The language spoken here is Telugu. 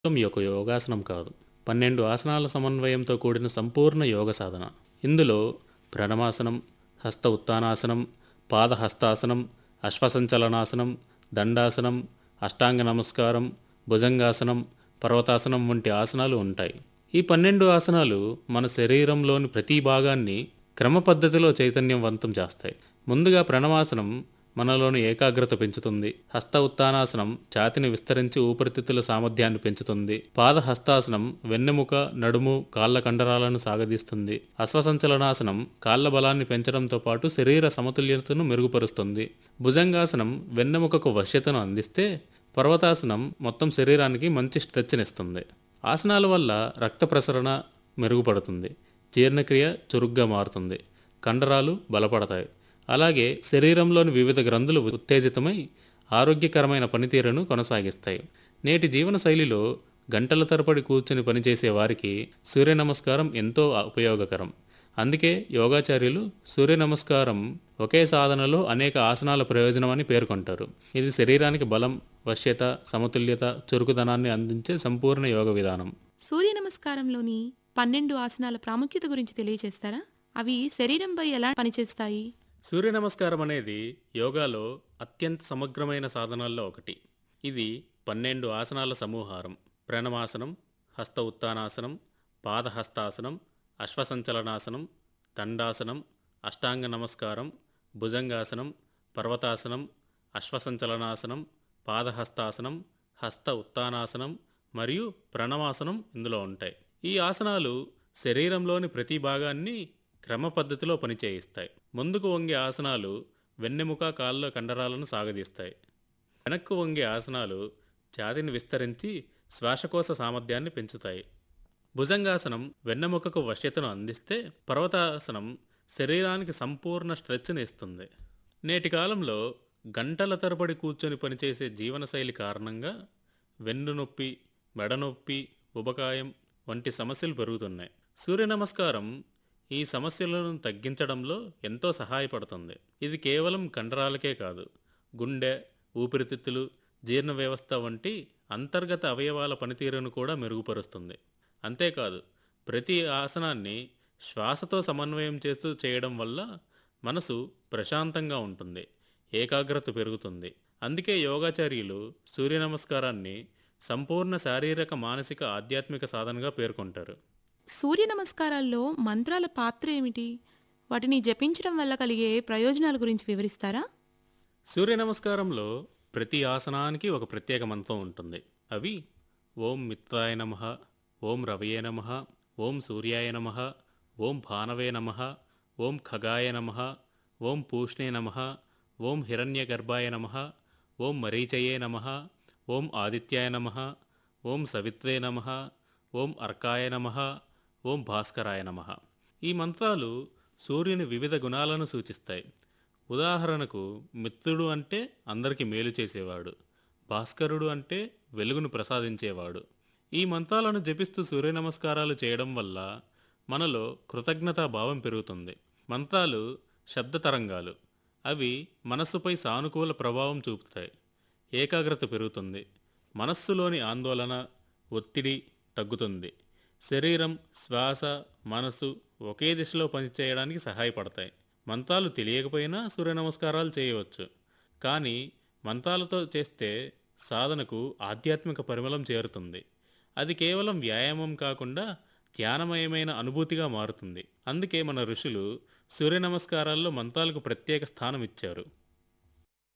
కేవలం ఒక యోగాసనం కాదు పన్నెండు ఆసనాల సమన్వయంతో కూడిన సంపూర్ణ యోగ సాధన ఇందులో ప్రణమాసనం హస్త ఉత్తానాసనం పాద హస్తాసనం అశ్వసంచలనాసనం దండాసనం అష్టాంగ నమస్కారం భుజంగాసనం పర్వతాసనం వంటి ఆసనాలు ఉంటాయి ఈ పన్నెండు ఆసనాలు మన శరీరంలోని ప్రతి భాగాన్ని క్రమ పద్ధతిలో చైతన్యవంతం చేస్తాయి ముందుగా ప్రణవాసనం మనలోని ఏకాగ్రత పెంచుతుంది హస్త ఉత్తానాసనం ఛాతిని విస్తరించి ఊపిరితిత్తుల సామర్థ్యాన్ని పెంచుతుంది పాద హస్తాసనం వెన్నెముక నడుము కాళ్ళ కండరాలను సాగదీస్తుంది అశ్వసంచలనాసనం కాళ్ళ బలాన్ని పెంచడంతో పాటు శరీర సమతుల్యతను మెరుగుపరుస్తుంది భుజంగాసనం వెన్నెముకకు వశ్యతను అందిస్తే పర్వతాసనం మొత్తం శరీరానికి మంచి స్ట్రెచ్నిస్తుంది ఆసనాల వల్ల రక్త ప్రసరణ మెరుగుపడుతుంది జీర్ణక్రియ చురుగ్గా మారుతుంది కండరాలు బలపడతాయి అలాగే శరీరంలోని వివిధ గ్రంథులు ఉత్తేజితమై ఆరోగ్యకరమైన పనితీరును కొనసాగిస్తాయి నేటి జీవన శైలిలో గంటల తరబడి కూర్చుని పనిచేసే వారికి సూర్య నమస్కారం ఎంతో ఉపయోగకరం అందుకే యోగాచార్యులు సూర్య నమస్కారం ఒకే సాధనలో అనేక ఆసనాల ప్రయోజనం అని పేర్కొంటారు ఇది శరీరానికి బలం వశ్యత సమతుల్యత చురుకుదనాన్ని అందించే సంపూర్ణ యోగ విధానం సూర్య నమస్కారంలోని పన్నెండు ఆసనాల ప్రాముఖ్యత గురించి తెలియజేస్తారా అవి శరీరంపై ఎలా పనిచేస్తాయి సూర్య నమస్కారం అనేది యోగాలో అత్యంత సమగ్రమైన సాధనాల్లో ఒకటి ఇది పన్నెండు ఆసనాల సమూహారం ప్రణమాసనం హస్త ఉత్తానాసనం పాదహస్తాసనం అశ్వసంచలనాసనం దండాసనం అష్టాంగ నమస్కారం భుజంగాసనం పర్వతాసనం అశ్వసంచలనాసనం పాదహస్తాసనం హస్త ఉత్తానాసనం మరియు ప్రణవాసనం ఇందులో ఉంటాయి ఈ ఆసనాలు శరీరంలోని ప్రతి భాగాన్ని క్రమ పద్ధతిలో పనిచేయిస్తాయి ముందుకు వంగే ఆసనాలు వెన్నెముక కాళ్ళ కండరాలను సాగదీస్తాయి వెనక్కు వంగే ఆసనాలు ఛాతిని విస్తరించి శ్వాసకోశ సామర్థ్యాన్ని పెంచుతాయి భుజంగాసనం వెన్నెముకకు వశ్యతను అందిస్తే పర్వతాసనం శరీరానికి సంపూర్ణ స్ట్రెచ్ని ఇస్తుంది నేటి కాలంలో గంటల తరబడి కూర్చొని పనిచేసే జీవనశైలి కారణంగా వెన్ను నొప్పి మెడ నొప్పి ఉబకాయం వంటి సమస్యలు పెరుగుతున్నాయి సూర్య నమస్కారం ఈ సమస్యలను తగ్గించడంలో ఎంతో సహాయపడుతుంది ఇది కేవలం కండరాలకే కాదు గుండె ఊపిరితిత్తులు జీర్ణ వ్యవస్థ వంటి అంతర్గత అవయవాల పనితీరును కూడా మెరుగుపరుస్తుంది అంతేకాదు ప్రతి ఆసనాన్ని శ్వాసతో సమన్వయం చేస్తూ చేయడం వల్ల మనసు ప్రశాంతంగా ఉంటుంది ఏకాగ్రత పెరుగుతుంది అందుకే యోగాచార్యులు సూర్య నమస్కారాన్ని సంపూర్ణ శారీరక మానసిక ఆధ్యాత్మిక సాధనగా పేర్కొంటారు సూర్య నమస్కారాల్లో మంత్రాల పాత్ర ఏమిటి వాటిని జపించడం వల్ల కలిగే ప్రయోజనాల గురించి వివరిస్తారా సూర్య నమస్కారంలో ప్రతి ఆసనానికి ఒక ప్రత్యేక మంత్రం ఉంటుంది అవి ఓం మిత్రాయ నమ ఓం రవయే నమ ఓం సూర్యాయ నమ ఓం భానవే నమ ఓం ఖగాయ నమ ఓం పూష్ణే నమ ఓం హిరణ్యగర్భాయ నమ ఓం మరీచయే నమ ఓం ఆదిత్యాయ నమ ఓం సవిత్రే నమ ఓం అర్కాయ నమ ఓం భాస్కరాయ నమ ఈ మంత్రాలు సూర్యుని వివిధ గుణాలను సూచిస్తాయి ఉదాహరణకు మిత్రుడు అంటే అందరికీ మేలు చేసేవాడు భాస్కరుడు అంటే వెలుగును ప్రసాదించేవాడు ఈ మంత్రాలను జపిస్తూ సూర్య నమస్కారాలు చేయడం వల్ల మనలో కృతజ్ఞతా భావం పెరుగుతుంది మంత్రాలు శబ్ద తరంగాలు అవి మనస్సుపై సానుకూల ప్రభావం చూపుతాయి ఏకాగ్రత పెరుగుతుంది మనస్సులోని ఆందోళన ఒత్తిడి తగ్గుతుంది శరీరం శ్వాస మనసు ఒకే దిశలో పనిచేయడానికి సహాయపడతాయి మంత్రాలు తెలియకపోయినా సూర్య నమస్కారాలు చేయవచ్చు కానీ మంత్రాలతో చేస్తే సాధనకు ఆధ్యాత్మిక పరిమళం చేరుతుంది అది కేవలం వ్యాయామం కాకుండా ధ్యానమయమైన అనుభూతిగా మారుతుంది అందుకే మన ఋషులు సూర్య నమస్కారాల్లో మంత్రాలకు ప్రత్యేక స్థానం ఇచ్చారు